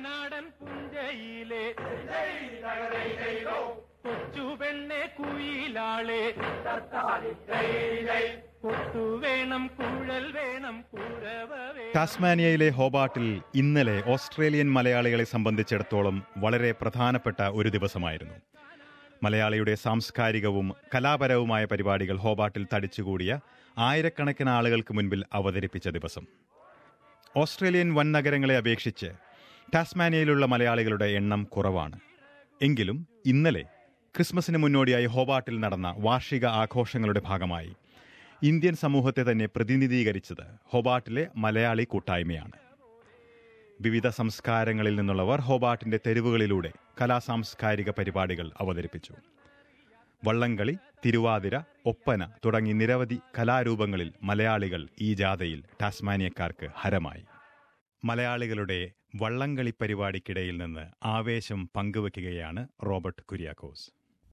കുട്ടനാടൻ പുഞ്ചയിലെ കൊച്ചു പെണ്ണെ കുയിലാളെ കൊട്ടു വേണം കുഴൽ വേണം കുഴവ വേണം ടാസ്മാനിയയിലെ ഹോബാട്ടിൽ ഇന്നലെ ഓസ്ട്രേലിയൻ മലയാളികളെ സംബന്ധിച്ചിടത്തോളം വളരെ പ്രധാനപ്പെട്ട ഒരു ദിവസമായിരുന്നു മലയാളിയുടെ സാംസ്കാരികവും കലാപരവുമായ പരിപാടികൾ ഹോബാട്ടിൽ തടിച്ചുകൂടിയ ആയിരക്കണക്കിന് ആളുകൾക്ക് മുൻപിൽ അവതരിപ്പിച്ച ദിവസം ഓസ്ട്രേലിയൻ വൻ നഗരങ്ങളെ അപേക്ഷിച്ച് ടാസ്മാനിയയിലുള്ള മലയാളികളുടെ എണ്ണം കുറവാണ് എങ്കിലും ഇന്നലെ ക്രിസ്മസിന് മുന്നോടിയായി ഹോബാട്ടിൽ നടന്ന വാർഷിക ആഘോഷങ്ങളുടെ ഭാഗമായി ഇന്ത്യൻ സമൂഹത്തെ തന്നെ പ്രതിനിധീകരിച്ചത് ഹോബാട്ടിലെ മലയാളി കൂട്ടായ്മയാണ് വിവിധ സംസ്കാരങ്ങളിൽ നിന്നുള്ളവർ ഹോബാട്ടിന്റെ തെരുവുകളിലൂടെ കലാസാംസ്കാരിക പരിപാടികൾ അവതരിപ്പിച്ചു വള്ളംകളി തിരുവാതിര ഒപ്പന തുടങ്ങി നിരവധി കലാരൂപങ്ങളിൽ മലയാളികൾ ഈ ജാഥയിൽ ടാസ്മാനിയക്കാർക്ക് ഹരമായി മലയാളികളുടെ വള്ളംകളി പരിപാടിക്കിടയിൽ നിന്ന് ആവേശം പങ്കുവയ്ക്കുകയാണ് റോബർട്ട് കുര്യാക്കോസ്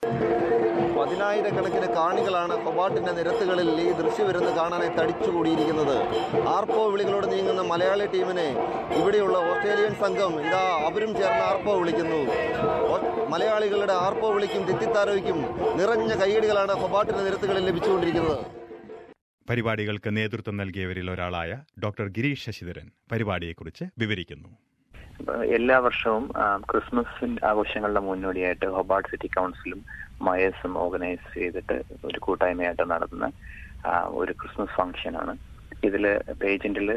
പതിനായിരക്കണക്കിന് കാണികളാണ് ഹൊബാട്ടിന്റെ നിരത്തുകളിൽ ഈ ദൃശ്യവിരുന്ന് കാണാനായി തടിച്ചുകൂടിയിരിക്കുന്നത് ആർപ്പോ വിളികളോട് നീങ്ങുന്ന മലയാളി ടീമിനെ ഇവിടെയുള്ള ഓസ്ട്രേലിയൻ സംഘം ഇതാ അവരും ചേർന്ന് ആർപ്പോ വിളിക്കുന്നു ഓ- മലയാളികളുടെ ആർപ്പോ വിളിക്കും തെറ്റിത്താരോയ്ക്കും നിറഞ്ഞ കൈയടികളാണ് ഹൊബാട്ടിന്റെ നിരത്തുകളിൽ ലഭിച്ചുകൊണ്ടിരിക്കുന്നത് പരിപാടികൾക്ക് നേതൃത്വം നൽകിയവരിൽ ഒരാളായ ഡോക്ടർ ഗിരീഷ് ശശിധരൻ പരിപാടിയെക്കുറിച്ച് വിവരിക്കുന്നു എല്ലാ വർഷവും ആ, ക്രിസ്മസ് ആഘോഷങ്ങളുടെ മുന്നോടിയായിട്ട് ഹൊബാർട്ട് സിറ്റി കൗൺസിലും മയേഴ്സും ഓർഗനൈസ് ചെയ്തിട്ട് ഒരു കൂട്ടായ്മയായിട്ട് നടത്തുന്ന ആ, ഒരു ക്രിസ്മസ് ഫംഗ്ഷനാണ് ഇതില് പേജന്റിൽ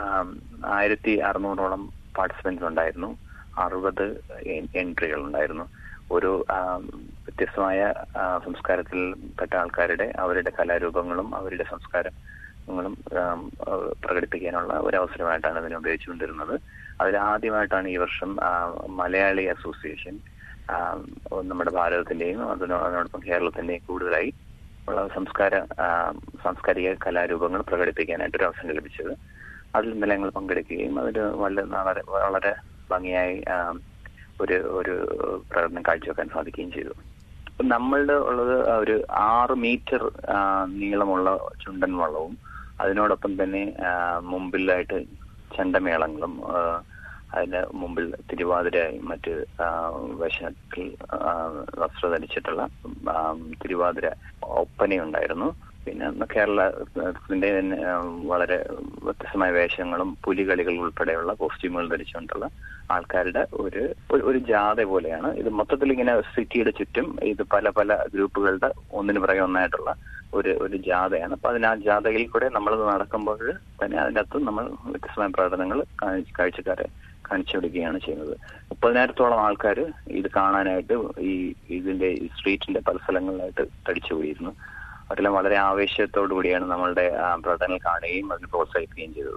ആയിരത്തി അറുന്നൂറോളം പാർട്ടിസിപ്പൻസ് ഉണ്ടായിരുന്നു അറുപത് എൻട്രികൾ ഉണ്ടായിരുന്നു ഒരു ആ, വ്യത്യസ്തമായ ആ, സംസ്കാരത്തിൽ പെട്ട ആൾക്കാരുടെ അവരുടെ കലാരൂപങ്ങളും അവരുടെ സംസ്കാരങ്ങളും ആം, ആ, പ്രകടിപ്പിക്കാനുള്ള ഒരു അവസരമായിട്ടാണ് ഇതിനെ ഉപയോഗിച്ചുകൊണ്ടിരുന്നത് അതിൽ ആദ്യമായിട്ടാണ് ഈ വർഷം ആ, മലയാളി അസോസിയേഷൻ ആ, നമ്മുടെ ഭാരതത്തിന്റെയും അതിനോ അതിനോടൊപ്പം കേരളത്തിന്റെയും കൂടുതലായി ഉള്ള സംസ്കാര ആ, സാംസ്കാരിക കലാരൂപങ്ങൾ പ്രകടിപ്പിക്കാനായിട്ട് ഒരു അവസരം ലഭിച്ചത് അതിൽ ഇന്നലെ ഞങ്ങൾ പങ്കെടുക്കുകയും അതിൽ വളരെ വളരെ വളരെ ഭംഗിയായി ആ, ഒരു ഒരു പ്രകടനം കാഴ്ചവെക്കാൻ സാധിക്കുകയും ചെയ്തു ഇപ്പൊ നമ്മളുടെ ഉള്ളത് ഒരു ആറ് മീറ്റർ ആ, നീളമുള്ള ചുണ്ടൻ വള്ളവും അതിനോടൊപ്പം തന്നെ ആ, മുമ്പിലായിട്ട് ചെണ്ടമേളങ്ങളും ആ, അതിന് മുമ്പിൽ തിരുവാതിരയും മറ്റ് ആ, വേഷത്തിൽ ആ, വസ്ത്രം ധരിച്ചിട്ടുള്ള ആ, തിരുവാതിര ഒപ്പനയുണ്ടായിരുന്നു പിന്നെ കേരളത്തിന്റെ തന്നെ ആ, വളരെ വ്യത്യസ്തമായ വേഷങ്ങളും പുലികളികൾ ഉൾപ്പെടെയുള്ള കോസ്റ്റ്യൂമുകൾ ധരിച്ചുകൊണ്ടുള്ള ആൾക്കാരുടെ ഒരു ഒരു- ഒരു ജാഥ പോലെയാണ് ഇത് മൊത്തത്തിൽ ഇങ്ങനെ സിറ്റിയുടെ ചുറ്റും ഇത് പല പല ഗ്രൂപ്പുകളുടെ ഒന്നിനു പുറകെ ഒന്നായിട്ടുള്ള ഒരു ഒരു ജാഥയാണ് അപ്പൊ അതിന് ആ ജാഥയിൽ കൂടെ നമ്മൾ നടക്കുമ്പോൾ തന്നെ അതിനകത്ത് നമ്മൾ വ്യത്യസ്തമായ പ്രകടനങ്ങൾ കാഴ്ച- കാഴ്ചക്കാരെ കാണിച്ചു കൊടുക്കുകയാണ് ചെയ്യുന്നത് മുപ്പതിനായിരത്തോളം ആൾക്കാർ ഇത് കാണാനായിട്ട് ഈ ഇതിന്റെ ഈ സ്ട്രീറ്റിന്റെ പല സ്ഥലങ്ങളിലായിട്ട് തടിച്ചുപോയിരുന്നു അവരെല്ലാം വളരെ ആവേശത്തോടു കൂടിയാണ് നമ്മളുടെ ആ, പ്രകടനങ്ങൾ കാണുകയും അതിന് പ്രോത്സാഹിപ്പിക്കുകയും ചെയ്തത്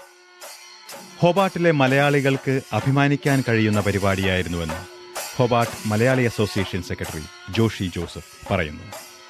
ഹോബാട്ടിലെ മലയാളികൾക്ക് അഭിമാനിക്കാൻ കഴിയുന്ന പരിപാടിയായിരുന്നുവെന്ന് Hobart Malayali association secretary Joshi Joseph പറയുന്നു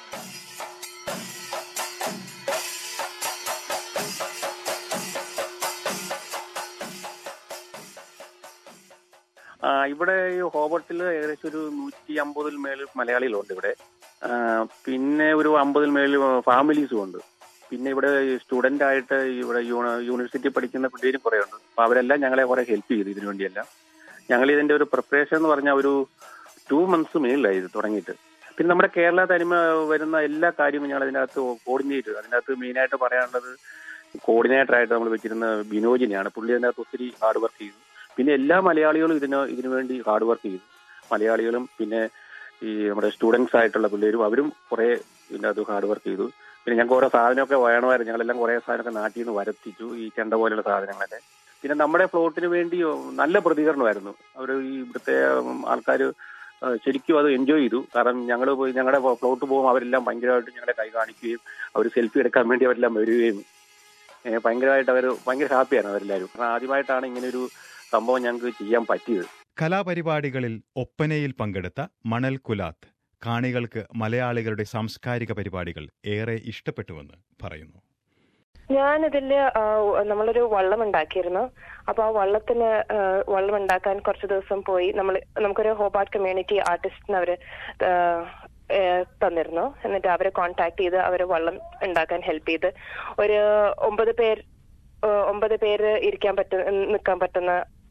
ആ, ഇവിടെ ഈ ഹോബർട്ടിൽ ഏകദേശം ഒരു നൂറ്റി അമ്പതിൽ മേളിൽ മലയാളികളുണ്ട് ഇവിടെ ആ, പിന്നെ ഒരു അമ്പതിൽ മേളിൽ ഫാമിലീസും ഉണ്ട് പിന്നെ ഇവിടെ സ്റ്റുഡന്റ് ആയിട്ട് ഇവിടെ യൂണ- യൂണിവേഴ്സിറ്റി പഠിക്കുന്ന പിള്ളേരും കുറെ ഉണ്ട് അപ്പൊ അവരെല്ലാം ഞങ്ങളെ കുറെ ഹെൽപ്പ് ചെയ്തു ഇതിനു വേണ്ടിയെല്ലാം ഞങ്ങൾ ഇതിന്റെ ഒരു പ്രിപ്പറേഷൻ എന്ന് പറഞ്ഞാൽ ഒരു ടു മന്ത്സ് മേളിലായി ഇത് തുടങ്ങിയിട്ട് പിന്നെ നമ്മുടെ കേരള തനിമ വരുന്ന എല്ലാ കാര്യവും ഞങ്ങൾ അതിനകത്ത് കോർഡിനേറ്റ് അതിനകത്ത് മെയിനായിട്ട് പറയാനുള്ളത് കോർഡിനേറ്റർ ആയിട്ട് നമ്മൾ വെച്ചിരുന്ന ബിനോജിനെയാണ് പുള്ളി അതിനകത്ത് ഒത്തിരി ഹാർഡ് വർക്ക് ചെയ്തു പിന്നെ എല്ലാ മലയാളികളും ഇതിന് ഇതിനു വേണ്ടി ഹാർഡ് വർക്ക് ചെയ്തു മലയാളികളും പിന്നെ ഈ നമ്മുടെ സ്റ്റുഡൻസ് ആയിട്ടുള്ള പിള്ളേരും അവരും കുറെ ഇതിൻ്റെ അത് ഹാർഡ് വർക്ക് ചെയ്തു പിന്നെ ഞങ്ങൾക്ക് ഓരോ സാധനമൊക്കെ വേണമായിരുന്നു ഞങ്ങളെല്ലാം കുറെ സാധനമൊക്കെ നാട്ടിൽ നിന്ന് വരത്തിച്ചു ഈ ചെണ്ട പോലെയുള്ള സാധനങ്ങളൊക്കെ പിന്നെ നമ്മുടെ ഫ്ലോട്ടിന് വേണ്ടി നല്ല പ്രതികരണമായിരുന്നു അവർ ഈ ഇവിടുത്തെ ആൾക്കാർ ശരിക്കും അത് എൻജോയ് ചെയ്തു കാരണം ഞങ്ങൾ പോയി ഞങ്ങളുടെ ഫ്ലോട്ട് പോകുമ്പോൾ അവരെല്ലാം ഭയങ്കരമായിട്ട് ഞങ്ങളെ കൈ കാണിക്കുകയും അവർ സെൽഫി എടുക്കാൻ വേണ്ടി അവരെല്ലാം വരികയും ഏഹ് ഭയങ്കരമായിട്ട് അവർ ഭയങ്കര ഹാപ്പിയാണ് അവരെല്ലാവരും കാരണം ആദ്യമായിട്ടാണ് ഇങ്ങനെ ഒരു സംഭവം ഞങ്ങൾക്ക് ചെയ്യാൻ പറ്റിയത് കലാപരിപാടികളിൽ ഒപ്പനയിൽ പങ്കെടുത്ത മണൽ കുലാത്ത് കാണികൾക്ക് മലയാളികളുടെ സാംസ്കാരിക പരിപാടികൾ ഏറെ ഇഷ്ടപ്പെട്ടുവെന്ന് പറയുന്നു ഞാനിതില് ആ, നമ്മളൊരു വള്ളം ഉണ്ടാക്കിയിരുന്നു അപ്പൊ ആ വള്ളത്തിന് ആ, വള്ളം ഉണ്ടാക്കാൻ കുറച്ച് ദിവസം പോയി നമ്മൾ നമുക്കൊരു ഹോബാർട്ട് കമ്മ്യൂണിറ്റി ആർട്ടിസ്റ്റിന് അവര് ആ, ഏ, തന്നിരുന്നു എന്നിട്ട് അവരെ കോണ്ടാക്ട് ചെയ്ത് അവര് വള്ളം ഉണ്ടാക്കാൻ ഹെൽപ്പ് ചെയ്ത് ഒരു ഒമ്പത് പേർ ആ, ഒമ്പത് പേര് ഇരിക്കാൻ പറ്റുന്ന നിൽക്കാൻ പറ്റുന്ന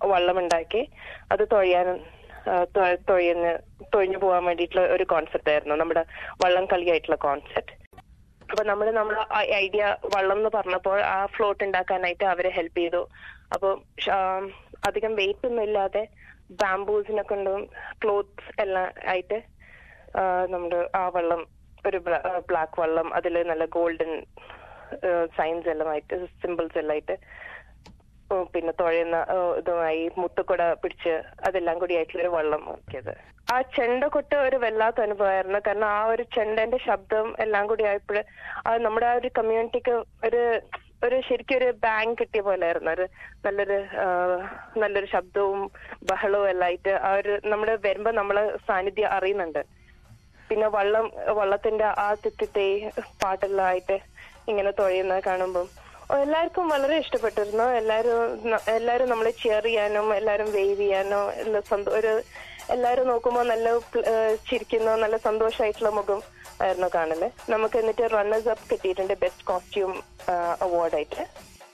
വള്ളമുണ്ടാക്കി അത് തൊഴിയാൻ ആ, തൊ- തൊഴിയുന്ന തൊഴിഞ്ഞു പോകാൻ വേണ്ടിയിട്ടുള്ള ഒരു കോൺസെപ്റ്റ് ആയിരുന്നു നമ്മുടെ വള്ളം കളിയായിട്ടുള്ള കോൺസെപ്റ്റ് അപ്പൊ നമ്മൾ നമ്മൾ ഐഡിയ വള്ളം എന്ന് പറഞ്ഞപ്പോൾ ആ ഫ്ലോട്ട് ഉണ്ടാക്കാനായിട്ട് അവരെ ഹെൽപ്പ് ചെയ്തു അപ്പൊ അധികം വെയിറ്റ് ഒന്നും ഇല്ലാതെ ബാംബൂസിനെ കൊണ്ടും ക്ലോത്ത്സ് എല്ലാം ആയിട്ട് ആ, നമ്മുടെ ആ വെള്ളം ഒരു ബ്ലാക്ക് വെള്ളം അതിൽ നല്ല ഗോൾഡൻ സൈൻസ് എല്ലാം ആയിട്ട് സിമ്പിൾസ് എല്ലാം ആയിട്ട് ഉം, പിന്നെ തുഴയുന്ന ആ, ഇതുമായി മുത്തുക്കുട പിടിച്ച് അതെല്ലാം കൂടി ആയിട്ടുള്ള ഒരു വെള്ളം ആക്കിയത് ആ ചെണ്ട കൊട്ട് ഒരു വല്ലാത്ത അനുഭവമായിരുന്നു കാരണം ആ ഒരു ചെണ്ടന്റെ ശബ്ദം എല്ലാം കൂടി ആയപ്പോൾ അത് നമ്മുടെ ആ ഒരു കമ്മ്യൂണിറ്റിക്ക് ഒരു ഒരു ശരിക്കും ഒരു ബാങ്ക് കിട്ടിയ പോലെ ആയിരുന്നു ഒരു നല്ലൊരു ആ, നല്ലൊരു ശബ്ദവും ബഹളവും എല്ലാം ആയിട്ട് ആ ഒരു നമ്മുടെ വരുമ്പോ നമ്മള് സാന്നിധ്യം അറിയുന്നുണ്ട് പിന്നെ വള്ളം വള്ളത്തിന്റെ ആ തിത്തിത്തെ പാട്ടെല്ലാം ആയിട്ട് ഇങ്ങനെ തുഴയുന്നത് കാണുമ്പം ഓ, എല്ലാവർക്കും വളരെ ഇഷ്ടപ്പെട്ടിരുന്നു എല്ലാരും ന- എല്ലാരും നമ്മളെ ചെയർ ചെയ്യാനും എല്ലാരും വേവ് ചെയ്യാനോ എല്ലാ സന്തോ- ഒരു എല്ലാരും നോക്കുമ്പോൾ നല്ല പ്ല- ഏഹ് ചിരിക്കുന്ന നല്ല സന്തോഷമായിട്ടുള്ള മുഖം ആയിരുന്നു കാണല് നമുക്ക് എന്നിട്ട് റണ്ണേഴ്സ് അപ്പ് കിട്ടിയിട്ടുണ്ട് ബെസ്റ്റ് കോസ്റ്റ്യൂം അവാർഡായിട്ട്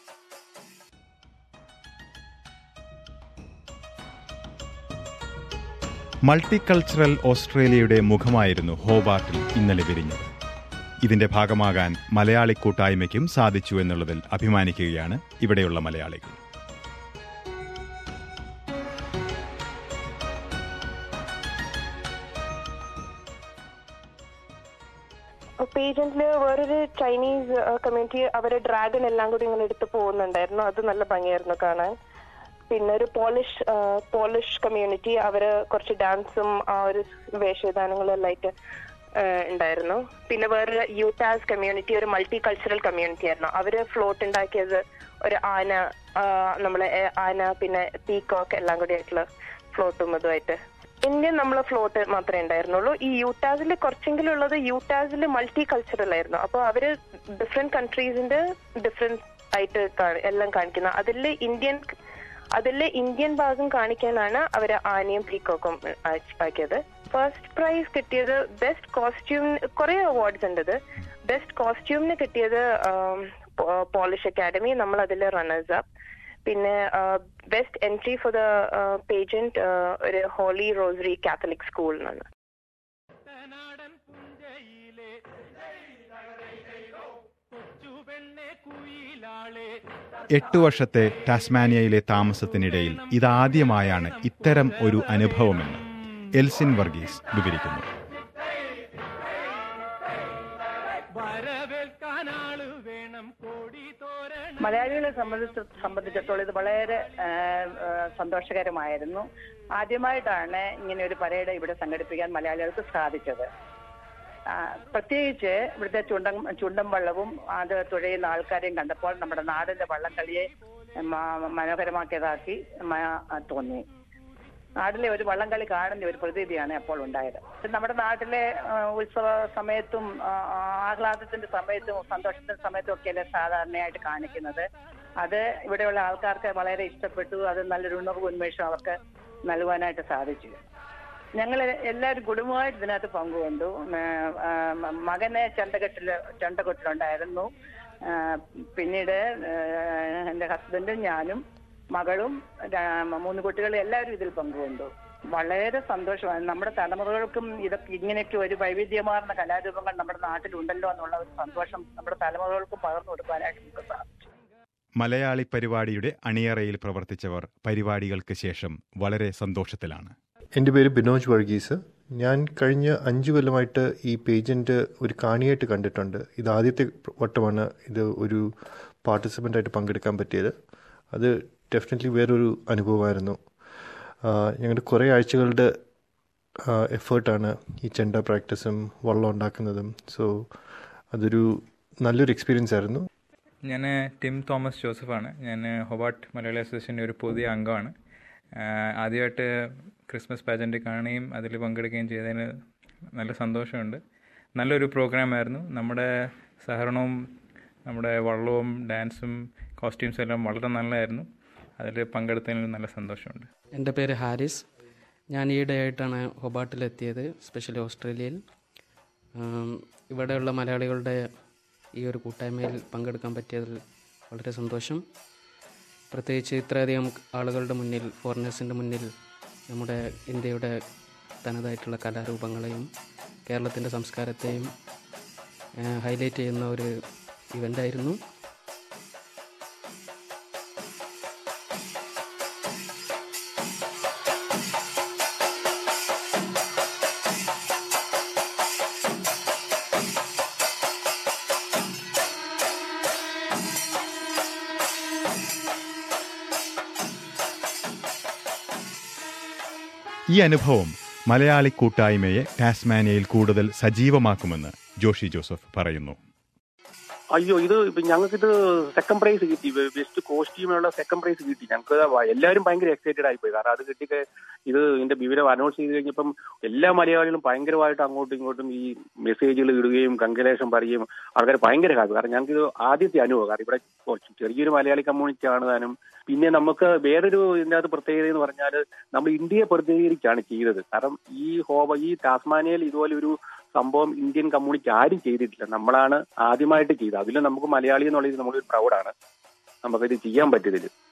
മൾട്ടികൾച്ചറൽ ഓസ്ട്രേലിയയുടെ മുഖമായിരുന്നു ഹോബാർട്ടിൽ ഇന്നലെ വിരിഞ്ഞത് ഇതിന്റെ ഭാഗമാകാൻ മലയാളി കൂട്ടായ്മയ്ക്കും സാധിച്ചു എന്നുള്ളതിൽ അഭിമാനിക്കുകയാണ് ഇവിടെയുള്ള മലയാളികൾ പേജന്റില് വേറൊരു ചൈനീസ് കമ്മ്യൂണിറ്റി അവരെ ഡ്രാഗൺ എല്ലാം കൂടി ഇങ്ങനെ എടുത്ത് പോകുന്നുണ്ടായിരുന്നു അത് നല്ല ഭംഗിയായിരുന്നു കാണാൻ പിന്നെ ഒരു പോളിഷ് പോളിഷ് കമ്മ്യൂണിറ്റി അവര് കുറച്ച് ഡാൻസും ആ ഒരു വേഷവിധാനങ്ങളും എല്ലാം ആയിട്ട് ആ, ഉണ്ടായിരുന്നു പിന്നെ വേറൊരു യൂട്ടാസ് കമ്മ്യൂണിറ്റി ഒരു മൾട്ടി കൾച്ചറൽ കമ്മ്യൂണിറ്റി ആയിരുന്നു അവര് ഫ്ലോട്ട് ഉണ്ടാക്കിയത് ഒരു ആന ആ, നമ്മളെ ഏ, ആന പിന്നെ പീകോക്ക് എല്ലാം കൂടി ആയിട്ടുള്ള ഫ്ലോട്ടും ഇതുമായിട്ട് ഇന്ത്യൻ നമ്മളെ ഫ്ലോട്ട് മാത്രമേ ഉണ്ടായിരുന്നുള്ളൂ ഈ യൂട്ടാസിൽ കുറച്ചെങ്കിലും ഉള്ളത് യൂട്ടാസിൽ മൾട്ടി കൾച്ചറൽ ആയിരുന്നു അപ്പോൾ അവര് ഡിഫറെന്റ് കൺട്രീസിന്റെ ഡിഫറെന്റ് ആയിട്ട് കാണി- എല്ലാം കാണിക്കുന്ന അതിൽ ഇന്ത്യൻ അതിൽ ഇന്ത്യൻ ഭാഗം കാണിക്കാനാണ് അവര് ആനയും പീക്കോക്കും ആക്കിയത് ഫസ്റ്റ് പ്രൈസ് കിട്ടിയത് ബെസ്റ്റ് കോസ്റ്റ്യൂം കുറെ അവാർഡ്സ് ഉണ്ട് ഇത് ബെസ്റ്റ് കോസ്റ്റ്യൂമിന് കിട്ടിയത് പോളിഷ് അക്കാഡമി നമ്മൾ അതിൽ റണ്ണേഴ്സ് അപ്പ് പിന്നെ best entry for the pageant ഒരു ഹോളി റോസറി കാത്തലിക് സ്കൂൾ എന്നാണ് കുട്ടനാടൻ പുഞ്ചയിലെ കൊച്ചു പെണ്ണെ കുയിലാളെ എട്ടു വർഷത്തെ ടാസ്മാനിയയിലെ താമസത്തിനിടയിൽ ഇതാദ്യമായാണ് ഇത്തരം ഒരു അനുഭവമെന്ന് എൽസിൻ വർഗീസ് വിവരിക്കുന്നു വരവേൽക്കാനാള് വേണം കോടി തോരണം മലയാളികളെ സംബന്ധിച്ച് സംബന്ധിച്ചിടത്തോളം ഇത് വളരെ ആ, ആ, സന്തോഷകരമായിരുന്നു ആദ്യമായിട്ടാണ് ഇങ്ങനെ ഒരു പരേഡ് ഇവിടെ സംഘടിപ്പിക്കാൻ മലയാളികൾക്ക് സാധിച്ചത് ആ, പ്രത്യേകിച്ച് ഇവിടുത്തെ ചുണ്ടൻ ചുണ്ടൻ വള്ളവും അത് തുഴയുന്ന ആൾക്കാരെയും കണ്ടപ്പോൾ നമ്മുടെ നാടിന്റെ വള്ളംകളിയെ മ- മനോഹരമാക്കിയതാക്കി മ- തോന്നി നാട്ടിലെ ഒരു വള്ളംകളി കാണുന്ന ഒരു പ്രതീതിയാണ് അപ്പോൾ ഉണ്ടായത് നമ്മുടെ നാട്ടിലെ ആ, ഉത്സവ സമയത്തും ആ, ആഹ്ലാദത്തിന്റെ സമയത്തും സന്തോഷത്തിന്റെ സമയത്തും ഒക്കെയല്ലേ സാധാരണയായിട്ട് കാണിക്കുന്നത് അത് ഇവിടെയുള്ള ആൾക്കാർക്ക് വളരെ ഇഷ്ടപ്പെട്ടു അത് നല്ലൊരു ഉണർവ് ഉന്മേഷം അവർക്ക് നൽകുവാനായിട്ട് സാധിച്ചു ഞങ്ങൾ എല്ലാവരും കുടുംബമായിട്ട് ഇതിനകത്ത് പങ്കുകൊണ്ടു ആ, ആ, മകനെ ചെണ്ടകെട്ടില് ചെണ്ടകൊട്ടിലുണ്ടായിരുന്നു ആ, പിന്നീട് ആ, എൻ്റെ ഹസ്ബൻഡും ഞാനും മകളും ര- മൂന്ന് കുട്ടികളും എല്ലാവരും ഇതിൽ പങ്കുകൊണ്ടു വളരെ സന്തോഷമാണ് നമ്മുടെ തലമുറകൾക്കും ഇതൊക്കെ ഇങ്ങനെയൊക്കെ ഒരു വൈവിധ്യമാർന്ന കലാരൂപങ്ങൾ നമ്മുടെ നാട്ടിലുണ്ടല്ലോ എന്നുള്ള ഒരു സന്തോഷം നമ്മുടെ തലമുറകൾക്കും പകർന്നു കൊടുക്കാനായിട്ട് നമുക്ക് സാധിച്ചു മലയാളി പരിപാടിയുടെ അണിയറയിൽ പ്രവർത്തിച്ചവർ പരിപാടികൾക്ക് ശേഷം വളരെ സന്തോഷത്തിലാണ് എൻ്റെ പേര് ബിനോജ് വർഗീസ് ഞാൻ കഴിഞ്ഞ അഞ്ച് കൊല്ലമായിട്ട് ഈ പേജൻ്റ് ഒരു കാണിയായിട്ട് കണ്ടിട്ടുണ്ട് ഇത് ആദ്യത്തെ വട്ടമാണ് ഇത് ഒരു പാർട്ടിസിപ്പൻ്റ് ആയിട്ട് പങ്കെടുക്കാൻ പറ്റിയത് അത് ഡെഫിനറ്റ്ലി വേറൊരു അനുഭവമായിരുന്നു ആഹ് ഞങ്ങളുടെ കുറേ ആഴ്ചകളുടെ എഫേർട്ടാണ് ഈ ചെണ്ട പ്രാക്ടീസും വള്ളം ഉണ്ടാക്കുന്നതും സോ അതൊരു നല്ലൊരു എക്സ്പീരിയൻസ് ആയിരുന്നു ഞാൻ ടിം തോമസ് ജോസഫാണ് ഞാൻ ഹൊബാർട്ട് മലയാളി അസോസിയേഷൻ്റെ ഒരു പുതിയ അംഗമാണ് ആഹ് ആദ്യമായിട്ട് ക്രിസ്മസ് പാജൻ്റ് കാണുകയും അതിൽ പങ്കെടുക്കുകയും ചെയ്തതിന് നല്ല സന്തോഷമുണ്ട് നല്ലൊരു പ്രോഗ്രാമായിരുന്നു നമ്മുടെ സഹകരണവും നമ്മുടെ വള്ളവും ഡാൻസും കോസ്റ്റ്യൂംസും എല്ലാം വളരെ നല്ലതായിരുന്നു അതിൽ പങ്കെടുത്തതിന് നല്ല സന്തോഷമുണ്ട് എൻ്റെ പേര് ഹാരിസ് ഞാൻ ഈയിടെയായിട്ടാണ് ഹൊബാട്ടിലെത്തിയത് സ്പെഷ്യലി ഓസ്ട്രേലിയയിൽ ആം, ഇവിടെയുള്ള മലയാളികളുടെ ഈ ഒരു കൂട്ടായ്മയിൽ പങ്കെടുക്കാൻ പറ്റിയതിൽ വളരെ സന്തോഷം പ്രത്യേകിച്ച് ഇത്രയധികം ആളുകളുടെ മുന്നിൽ ഫോറിനേഴ്സിൻ്റെ മുന്നിൽ നമ്മുടെ ഇന്ത്യയുടെ തനതായിട്ടുള്ള കലാരൂപങ്ങളെയും കേരളത്തിൻ്റെ സംസ്കാരത്തെയും ഹൈലൈറ്റ് ചെയ്യുന്ന ഒരു ഇവൻ്റായിരുന്നു ഈ അനുഭവം മലയാളി കൂട്ടായ്മയെ ടാസ്മാനിയയിൽ കൂടുതൽ സജീവമാക്കുമെന്ന് ജോഷി ജോസഫ് പറയുന്നു അയ്യോ ഇത് ഇപ്പൊ ഞങ്ങൾക്കിത് സെക്കൻഡ് പ്രൈസ് കിട്ടി ബെസ്റ്റ് കോസ്റ്റ്യൂമിനുള്ള സെക്കൻഡ് പ്രൈസ് കിട്ടി ഞങ്ങൾക്ക് എല്ലാവരും ഭയങ്കര എക്സൈറ്റഡ് ആയിപ്പോയി കാരണം അത് കിട്ടി ഇത് ഇതിന്റെ വിവരം അനൗൺസ് ചെയ്ത് കഴിഞ്ഞപ്പം എല്ലാ മലയാളികളും ഭയങ്കരമായിട്ട് അങ്ങോട്ടും ഇങ്ങോട്ടും ഈ മെസ്സേജുകൾ ഇടുകയും കങ്കലേഷൻ പറയുകയും ആൾക്കാർ ഭയങ്കര ഹാപ്പി കാരണം ഞങ്ങൾക്ക് ഇത് ആദ്യത്തെ അനുഭവം കാരണം ഇവിടെ കുറച്ച് ചെറിയൊരു മലയാളി കമ്മ്യൂണിറ്റി ആണ് താനും പിന്നെ നമുക്ക് വേറൊരു ഇതിൻ്റെ അകത്ത് പ്രത്യേകത എന്ന് പറഞ്ഞാൽ നമ്മൾ ഇന്ത്യയെ പ്രതിനിധീകരിച്ചാണ് ചെയ്തത് കാരണം ഈ ഹോബ ഈ ടാസ്മാനിയയിൽ ഇതുപോലെ ഒരു സംഭവം ഇന്ത്യൻ കമ്മ്യൂണിറ്റി ആരും ചെയ്തിട്ടില്ല നമ്മളാണ് ആദ്യമായിട്ട് ചെയ്തത് അതിൽ നമുക്ക് മലയാളി എന്നുള്ളത് നമ്മളൊരു പ്രൗഡാണ് നമുക്കിത് ചെയ്യാൻ പറ്റിയതിൽ